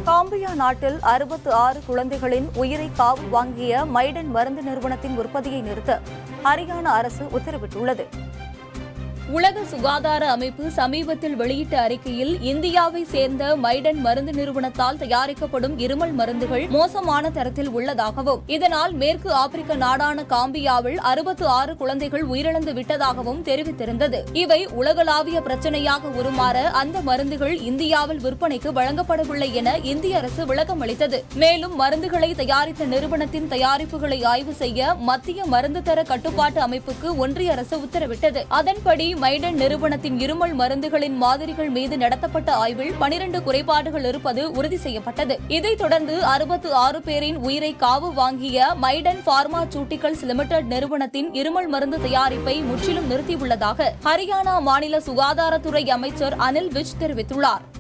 Gambia நாட்டில் அறுபத்து ஆறு குழந்தைகளின் உயிரை காவு வாங்கிய மைடன் மருந்து நிறுவனத்தின் உற்பத்தியை நிறுத்த ஹரியானா அரசு உத்தரவிட்டுள்ளது உலக சுகாதார அமைப்பு சமீபத்தில் வெளியிட்ட அறிக்கையில் இந்தியாவை சேர்ந்த மைடன் மருந்து நிறுவனத்தால் தயாரிக்கப்படும் இருமல் மருந்துகள் மோசமான தரத்தில் உள்ளதாகவும் இதனால் மேற்கு ஆப்பிரிக்க நாடான காம்பியாவில் அறுபத்து ஆறு குழந்தைகள் உயிரிழந்து விட்டதாகவும் தெரிவித்திருந்தது இவை உலகளாவிய பிரச்சனையாக உருமாற அந்த மருந்துகள் இந்தியாவில் விற்பனைக்கு வழங்கப்படவில்லை என இந்திய அரசு விளக்கம் அளித்தது மேலும் மருந்துகளை தயாரித்த நிறுவனத்தின் தயாரிப்புகளை ஆய்வு செய்ய மத்திய மருந்து தர கட்டுப்பாட்டு அமைப்புக்கு ஒன்றிய அரசு உத்தரவிட்டது அதன்படி மைடன் நிறுவனத்தின் இருமல் மருந்துகளின் மாதிரிகள் மீது நடத்தப்பட்ட ஆய்வில் பனிரண்டு குறைபாடுகள் இருப்பது உறுதி செய்யப்பட்டது இதைத் தொடர்ந்து அறுபத்து ஆறு பேரின் உயிரை காவு வாங்கிய மைடன் பார்மாசூட்டிகல்ஸ் லிமிடெட் நிறுவனத்தின் இருமல் மருந்து தயாரிப்பை முற்றிலும் நிறுத்தியுள்ளதாக ஹரியானா மாநில சுகாதாரத்துறை அமைச்சர் அனில் விஜ் தெரிவித்துள்ளார்